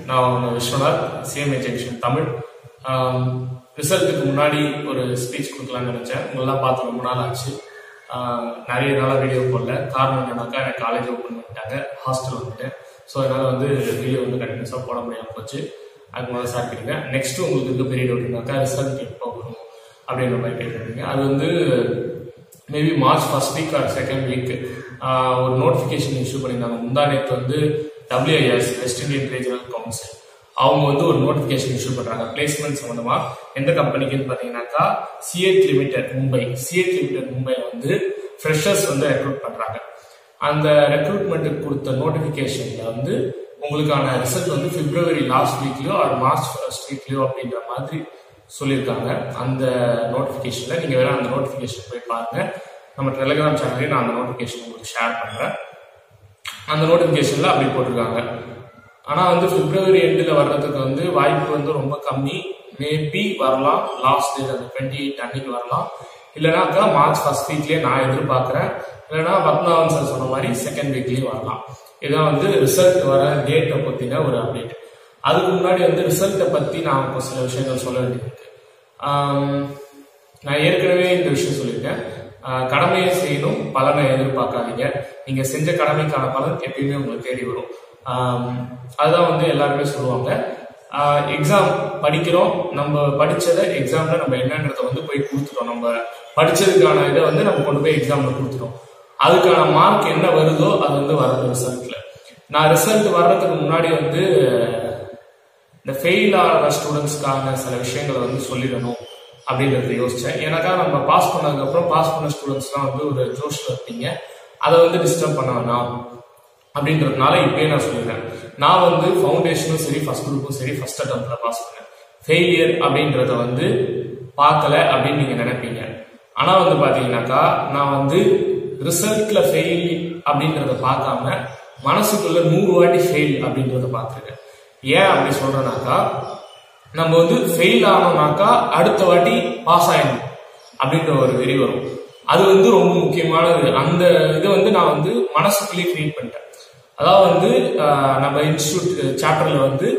நான் உங்க Viswanath CMA junction Tamil ரிசல்ட்டுக்கு முன்னாடி ஒரு ஸ்பீச் கொடுக்கலாம்னு நினச்சேன் உங்களெல்லாம் பார்த்து ரொம்ப நாள் ஆச்சு ஆஹ் நிறைய நாளாக வீடியோ போடல காரணம் என்னன்னாக்கா எனக்கு காலேஜ் ஓப்பன் பண்ணிட்டாங்க ஹாஸ்டல் வந்துட்டேன் ஸோ அதனால் வந்து வீடியோ வந்து கண்டினியூஸாக போட முடியாமல் போச்சு அதுக்கு முதல்ல சார் கேட்டீங்க நெக்ஸ்ட்டு உங்களுக்கு இருக்க பெரிய டவுட்னாக்கா ரிசல்ட் எப்போ வரும் அப்படின்ற மாதிரி கேட்டிருந்தீங்க அது வந்து maybe March first week or second week ஒரு நோட்டிஃபிகேஷன் இஷ்யூ பண்ணியிருந்தாங்க முந்தா நேற்று வந்து WIS west Indian regional council அவங்க வந்து ஒரு நோட்டிஃபிகேஷன் இஷ்யூ பண்றாங்க பிளேஸ்மெண்ட் சம்பந்தமா எந்த கம்பெனிக்குன்னு பாத்தீங்கன்னாக்கா CEAT limited Mumbai CEAT limited மும்பைல வந்து ஃப்ரெஷர்ஸ் வந்து ரெக்ரூட் பண்றாங்க அந்த ரெக்ரூட்மெண்ட்டுக்கு கொடுத்த நோட்டிஃபிகேஷன்ல வந்து உங்களுக்கான ரிசல்ட் வந்து பிப்ரவரி லாஸ்ட் வீக்லயோ ஆர் மார்ச் ஃபர்ஸ்ட் வீக்லயோ அப்படின்ற மாதிரி சொல்லியிருக்காங்க அந்த நோட்டிஃபிகேஷன்ல நீங்க வேற அந்த நோட்டிஃபிகேஷன் போய் பாருங்க நம்ம டெலிகிராம் சேனல்லையும் நான் அந்த நோட்டிஃபிகேஷன் உங்களுக்கு ஷேர் பண்றேன் அந்த நோட்டிஃபிகேஷன்ல அப்படி போட்டிருக்காங்க ஆனா வந்து பிப்ரவரி எண்டில் வர்றதுக்கு வந்து வாய்ப்பு வந்து ரொம்ப கம்மி மேபி வரலாம் லாஸ்ட் டேட் அந்த டுவெண்ட்டி எயிட் அன்னைக்கு வரலாம் இல்லைனாக்கா மார்ச் ஃபர்ஸ்ட் வீக்லயே நான் எதிர்பார்க்குறேன் இல்லைனா பத்மநாபன் சார் சொன்ன மாதிரி செகண்ட் வீக்லயே வரலாம் இதான் வந்து ரிசல்ட் வர டேட்டை பத்தின ஒரு அப்டேட் அதுக்கு முன்னாடி வந்து ரிசல்ட்டை பத்தி நான் இப்போ சில விஷயங்கள் சொல்ல வேண்டியிருக்கு ஆம், நான் ஏற்கனவே இந்த விஷயம் சொல்லியிருக்கேன் ஆஹ் கடமையை செய்யணும் பலனை எதிர்பார்க்காதீங்க நீங்க செஞ்ச கடமைக்கான பலன் எப்பயுமே உங்களுக்கு தேடி வரும் ஆம், அதுதான் வந்து எல்லாருமே சொல்லுவாங்க எக்ஸாம் படிக்கிறோம் நம்ம படிச்சதை எக்ஸாம்ல நம்ம என்னன்றதை வந்து போய் கொடுத்துட்டோம் நம்ம படிச்சதுக்கான இதை வந்து நம்ம கொண்டு போய் எக்ஸாம்ல கொடுத்துட்டோம் அதுக்கான மார்க் என்ன வருதோ அது வந்து வரது ரிசல்ட்ல நான் ரிசல்ட் வர்றதுக்கு முன்னாடி வந்து இந்த ஃபெயில் ஆகிற ஸ்டூடெண்ட்ஸ்க்கான சில விஷயங்களை வந்து சொல்லிடணும் அப்படின்றத யோசிச்சேன் எனக்கா நம்ம பாஸ் பண்ணதுக்கு அப்புறம் பாஸ் பண்ண ஸ்டூடெண்ட்ஸ்லாம் வந்து ஒரு ஜோஷ்ல இருப்பீங்க அதை வந்து டிஸ்டர்ப் பண்ண வேணாம் அப்படின்றதுனால இப்பயே நான் சொல்லிடுறேன் நான் வந்து ஃபவுண்டேஷனும் சரி ஃபர்ஸ்ட் குரூப்பும் சரி ஃபர்ஸ்ட் அட்டம்ப்ட்ல பாஸ் பண்ணேன் ஃபெயிலியர் அப்படின்றத வந்து பார்க்கல அப்படின்னு நீங்க நினைப்பீங்க ஆனா வந்து பாத்தீங்கன்னாக்கா நான் வந்து ரிசல்ட்ல ஃபெயில் அப்படின்றத பார்க்காம மனசுக்குள்ள நூறு வாட்டி ஃபெயில் அப்படின்றத பார்த்துருக்கேன் ஏன் அப்படி சொல்றேனாக்கா நம்ம வந்து ஃபெயில் ஆனோம்னாக்கா அடுத்த வாட்டி பாஸ் ஆயிடணும் அப்படின்ற ஒரு வெறி வரும் அது வந்து ரொம்ப முக்கியமானது அந்த இதை வந்து நான் வந்து மனசுக்குள்ளேயே கிரியேட் பண்ணிட்டேன் அதாவது வந்து ஆஹ், நம்ம இன்ஸ்டியூட் சாப்டர்ல வந்து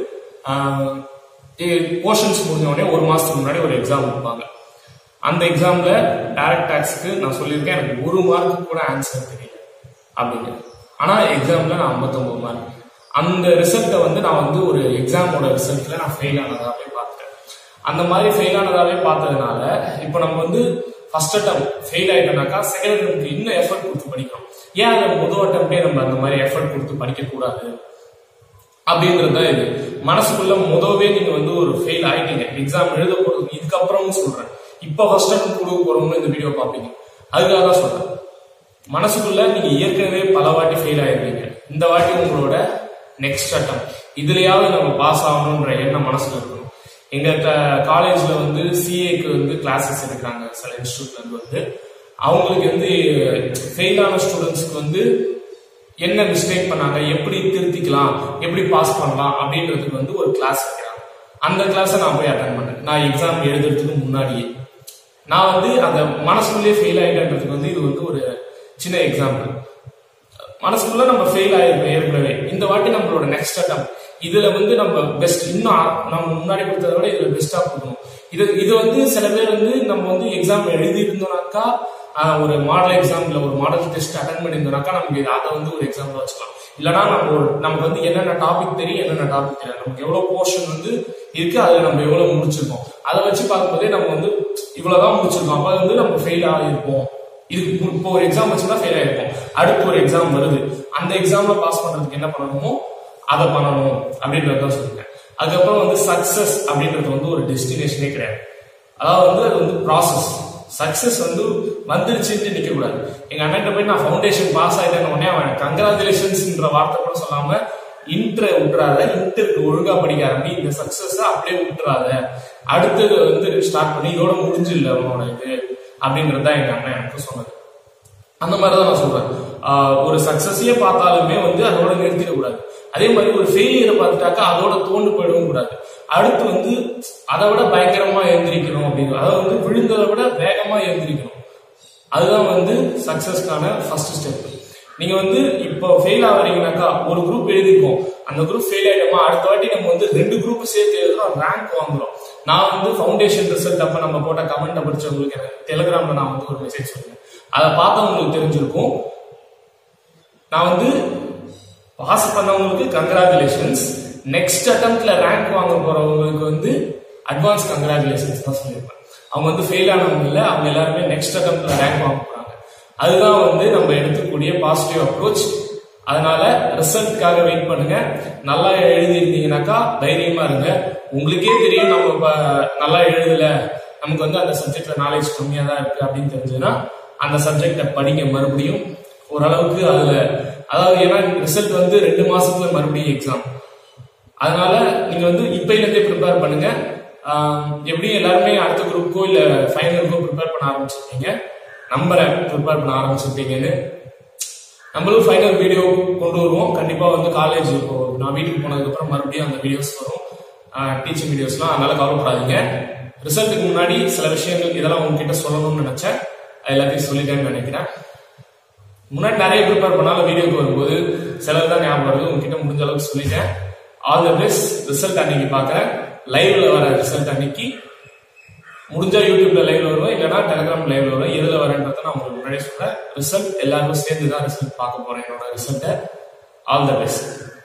போர்ஷன்ஸ் முடிஞ்ச உடனே ஒரு மாசத்துக்கு முன்னாடி ஒரு எக்ஸாம் வைப்பாங்க அந்த எக்ஸாம்ல டைரக்ட் டாக்ஸ்க்கு நான் சொல்லியிருக்கேன் எனக்கு ஒரு மார்க்கு கூட ஆன்சர் தெரியல அப்படின்னு ஆனா எக்ஸாம்ல நான் 59 மார்க் அந்த ரிசல்ட்டை வந்து நான் வந்து ஒரு எக்ஸாமோட ரிசல்ட்ல நான் ஃபெயில் ஆனதாவே பார்த்தேன் அந்த மாதிரி ஃபெயில் ஆனதாவே பார்த்ததுனால இப்போ நம்ம வந்து ஃபர்ஸ்ட் அட்டம் ஃபெயில் ஆயிட்டோம்னாக்கா செகண்ட் அட்டம்க்கு இன்னும் எஃபர்ட் கொடுத்து படிக்கணும் ஏன் அதை முதல் அட்டம்ப்டே நம்ம அந்த மாதிரி எஃபர்ட் கொடுத்து படிக்க கூடாது அப்படின்றது தான் இது மனசுக்குள்ள முதவே நீங்க வந்து ஒரு ஃபெயில் ஆயிட்டீங்க எக்ஸாம் எழுத போறது இதுக்கப்புறமும் சொல்றேன் இப்ப ஃபர்ஸ்ட் அட்டம் கொடுக்க போறோம்னு இந்த வீடியோ பார்ப்பீங்க அதுக்காக தான் சொல்றேன் மனசுக்குள்ள நீங்க ஏற்கனவே பல வாட்டி ஃபெயில் ஆயிருக்கீங்க இந்த வாட்டி உங்களோட நெக்ஸ்ட் அட்டம் இதுலயாவது நம்ம பாஸ் ஆகணும்ன்ற எண்ணம் மனசுல இருக்கணும் எங்க காலேஜ்ல வந்து சிஏக்கு வந்து கிளாஸஸ் எடுக்கிறாங்க சில இன்ஸ்டியூட்ல இருந்து வந்து அவங்களுக்கு வந்து ஃபெயில் ஆன ஸ்டூடெண்ட்ஸ்க்கு வந்து என்ன மிஸ்டேக் பண்ணாங்க எப்படி திருத்திக்கலாம் எப்படி பாஸ் பண்ணலாம் அப்படின்றதுக்கு வந்து ஒரு கிளாஸ் வைக்கிறாங்க அந்த கிளாஸை நான் போய் அட்டன் பண்ணேன் நான் எக்ஸாம் எழுதுறதுக்கு முன்னாடியே நான் வந்து அந்த மனசுக்குள்ளேயே ஃபெயில் ஆயிட்டேன்றதுக்கு வந்து இது வந்து ஒரு சின்ன எக்ஸாம்பிள் மனசுக்குள்ள நம்ம ஃபெயில் ஆயிருப்போம் ஏற்கனவே இந்த வாட்டி நம்மளோட நெக்ஸ்ட் அட்டம் இதுல வந்து நம்ம பெஸ்ட் இன்னும் ஆ- நம்ம முன்னாடி கொடுத்ததை விட இதுல பெஸ்டா கொடுக்கணும் இது இது வந்து சில பேர் வந்து நம்ம வந்து எக்ஸாம் எழுதி இருந்தோம்னாக்கா ஆஹ், ஒரு மாடல் எக்ஸாம்ல ஒரு மாடல் டெஸ்ட் அட்டன் பண்ணியிருந்தோம்னாக்கா நமக்கு இது- அதை வந்து ஒரு எக்ஸாம்பிள் வச்சுக்கலாம் இல்லைன்னா நம்ம ஒரு நமக்கு வந்து என்னென்ன டாபிக் தெரியும் என்னென்ன டாபிக் தெரியாது நமக்கு எவ்வளவு போர்ஷன் வந்து இருக்கு அதுல நம்ம எவ்வளவு முடிச்சிருக்கோம் அதை வச்சு பார்க்கும்போதே நம்ம வந்து இவ்வளவுதான் முடிச்சிருக்கோம் அப்ப அது வந்து நம்ம ஃபெயில் ஆகிருப்போம் இதுக்கு மு- இப்போ ஒரு எக்ஸாம் வச்சுதான் ஃபெயில் ஆயிருப்போம் அடுத்து ஒரு எக்ஸாம் வருது அந்த எக்ஸாம்ல பாஸ் பண்றதுக்கு என்ன பண்ணணுமோ அதை பண்ணணும் அப்படின்றத தான் சொல்லுங்க அதுக்கப்புறம் வந்து சக்சஸ் அப்படின்றது வந்து ஒரு டெஸ்டினேஷனே கிடையாது அதாவது வந்து அது வந்து ப்ராசஸ் சக்சஸ் வந்து வந்துருச்சுன்னு நிக்க கூடாது எங்க அண்ணன் போய் நான் ஃபவுண்டேஷன் பாஸ் ஆயிட்டேன்னு உடனே அவன் கங்க்ராச்சுலேஷன்ஸ்ன்ற வார்த்தை கூட சொல்லாம இன்டரை விட்டுறாத இன்டருக்கு ஒழுங்கா படிக்க ஆரம்பி இந்த சக்சஸ் அப்படியே விட்டுறாத அடுத்தது வந்து ஸ்டார்ட் பண்ணி இதோட முடிஞ்சு இல்ல உன்னோட இது அப்படின்றது தான் எங்க அண்ணன் எனக்கு சொன்னது அந்த மாதிரி தான் நான் சொல்றேன் ஆஹ் ஒரு சக்சஸையே பார்த்தாலுமே வந்து அதோட நிறுத்திட கூடாது அதே மாதிரி ஒரு ஃபெயிலியரை பார்த்துட்டாக்கா அதோட தோண்டு போயிடவும் கூடாது அடுத்து வந்து அதை விட பயங்கரமா எழுந்திரிக்கணும் அப்படின்னு அதாவது வந்து விழுந்ததை விட வேகமா எழுந்திரிக்கணும் அதுதான் வந்து சக்சஸ்க்கான ஃபர்ஸ்ட் ஸ்டெப் நீங்க வந்து இப்போ ஃபெயில் ஆகுறீங்கனாக்கா ஒரு குரூப் எழுதிருக்கோம் அந்த குரூப் ஃபெயில் ஆயிட்டோமா அடுத்த வாட்டி நம்ம வந்து ரெண்டு குரூப் சேர்த்து எழுதுறோம் ரேங்க் வாங்குறோம் நான் வந்து ஃபவுண்டேஷன் ரிசல்ட் அப்ப நம்ம போட்ட கமெண்ட் படிச்சவங்களுக்கு எனக்கு டெலிகிராம்ல நான் வந்து ஒரு மெசேஜ் சொல்லுவேன் அதை பார்த்தா உங்களுக்கு தெரிஞ்சிருக்கும் நான் வந்து பாஸ் பண்ணவங்களுக்கு கங்க்ராச்சுலேஷன்ஸ் நெக்ஸ்ட் அட்டம்ப்ட்ல ரேங்க் வாங்க போறவங்களுக்கு வந்து அட்வான்ஸ் கங்க்ராச்சுலேஷன்ஸ் தான் சொல்லியிருப்பேன் அவங்க வந்து ஃபெயில் ஆனவங்க இல்லை அவங்க எல்லாருமே நெக்ஸ்ட் அட்டம்ப்ட்ல ரேங்க் வாங்க போறாங்க அதுதான் வந்து நம்ம எடுத்துக்கூடிய பாசிட்டிவ் அப்ரோச் அதனால ரிசல்ட்காக வெயிட் பண்ணுங்க நல்லா எழுதிருந்தீங்கன்னாக்கா தைரியமா இருங்க உங்களுக்கே தெரியும் நம்ம இப்ப நல்லா எழுதல நமக்கு வந்து அந்த சப்ஜெக்ட்ல நாலேஜ் கம்மியா தான் இருக்கு அப்படின்னு தெரிஞ்சதுன்னா அந்த சப்ஜெக்டை படிங்க மறுபடியும் ஓரளவுக்கு அதுல அதாவது ஏன்னா ரிசல்ட் வந்து ரெண்டு மாசத்துல மறுபடியும் எக்ஸாம் அதனால நீங்க வந்து இப்பையில இருந்தே ப்ரிப்பேர் பண்ணுங்க ஆஹ் எப்படியும் எல்லாருமே அடுத்த குரூப்புக்கோ இல்ல ஃபைனலுக்கோ ப்ரிப்பேர் பண்ண ஆரம்பிச்சிருப்பீங்க நம்புறேன் ப்ரிப்பேர் பண்ண ஆரம்பிச்சிருப்பீங்கன்னு நம்மளும் ஃபைனல் வீடியோ கொண்டு வருவோம் கண்டிப்பா வந்து காலேஜ் இப்போ நான் வீட்டுக்கு போனதுக்கு அப்புறம் மறுபடியும் அந்த வீடியோஸ் வரும் டீச்சிங் வீடியோஸ்லாம் அதனால கவலைப்படாதீங்க ரிசல்ட்டுக்கு முன்னாடி சில விஷயங்கள் இதெல்லாம் உங்ககிட்ட சொல்லணும்னு நினைச்சேன் அது எல்லாத்தையும் சொல்லிட்டேன்னு நினைக்கிறேன் முன்னாடி நிறைய ப்ரிப்பேர் பண்ணாலும் வீடியோக்கு வரும்போது சிலர் தான் ஞாபகம் வருது உங்ககிட்ட முடிஞ்ச அளவுக்கு சொல்லிட்டேன் ஆல் த பெஸ்ட் ரிசல்ட் அன்னைக்கு பார்க்குறேன் லைவ்ல வர ரிசல்ட் அன்னைக்கு முடிஞ்சா யூடியூப்ல லைவ்ல வருவேன் இல்லைன்னா டெலிகிராம் லைவ்ல வருவேன் எதுல வரேன்றதை நான் உங்களுக்கு முன்னாடியே சொல்றேன் ரிசல்ட் எல்லாருக்கும் சேர்ந்து தான் ரிசல்ட் பார்க்க போறேன் என்னோட ரிசல்ட்டை ஆல் த பெஸ்ட்